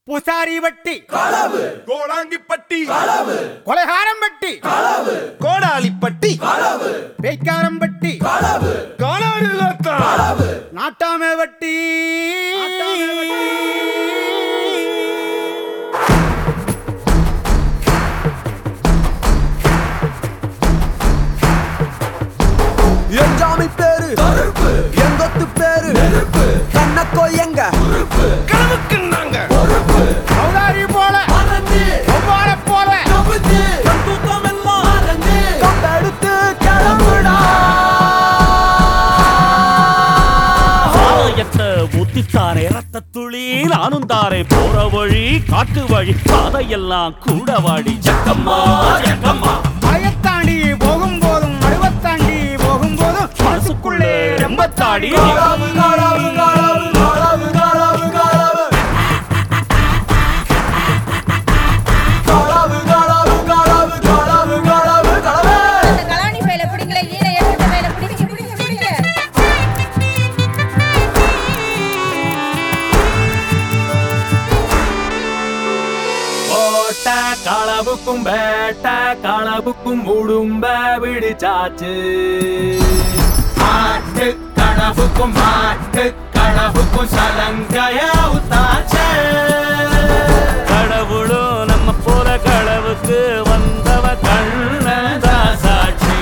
புசாரி வட்டி கோடாங்கிப்பட்டி கொலைகாரம் வட்டி கோடாலிப்பட்டி பேய்க்காரம் வட்டி காணாடு நாட்டாமை வட்டி என் ஜாமி பேரு எங்கொத்து பேரு கண்ணக்கோ எங்க கனவுக்கு நாங்க சௌதாரி போல ஒவ்வாற போல கம்பெடுத்து கிளம்புடா சாயத்தை ஊத்தித்தாரே ரத்த துளி நானும் தாரே போற வழி காட்டு வழி பாதையெல்லாம் கூட வாடி ஜக்கம்மா ஜக்கம்மா பயத்தாண்டி போகும்போதும் அழுவத்தாண்டி போகும்போதும் மனசுக்குள்ளே ரெம்பத்தாடி காலாவு காலாவு காலாவு காலாவு காலாவு காலாவு காலாவு காலாவு காலாவு காலாவு காலாவு காலாவு அந்த கலாணி பையில பிடிக்கல ஈர எடுத்த பையில பிடிங்க பிடிங்க பிடிங்க ஓட்ட களவுக்கும் வேட்ட களவுக்கும் உடும்ப விடிச்சாச்சு ஆட்டு கனவுக்கும் மாட்டு கனவுக்கும் சலங்கைய உத்தாச்சு கடவுளும் நம்ம போல களவுக்கு வந்தவ கண்ணதா சாட்சி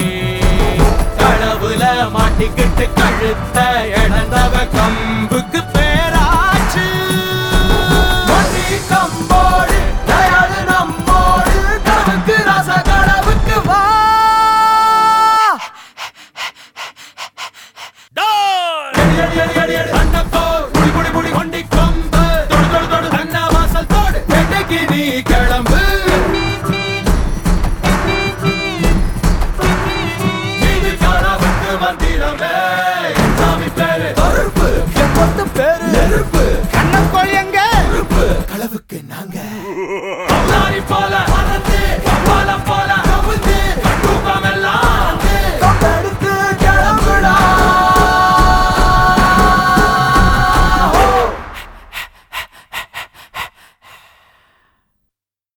கடவுள மாட்டிக்கிட்டு கழுத்த இழந்தவ கம்புக்கு பேராச்சு மணி கம்போடு தயாரு நம்மோடு கனவுக்கு ராச கனவுக்கு வா டோய்! அடி அடி அடி அடி அடி அண்ணக்கோ புடி புடி புடி கொண்டி கொம்பு தொடு தொடு தொடு அண்ணா வாசல் தோடு வேட்டைக்கு நீ கிளம்பு நீதி கனவுக்கு மந்திரமே என் சாமி பேரு பருப்பு என் கொத்து பேரு நெருப்பு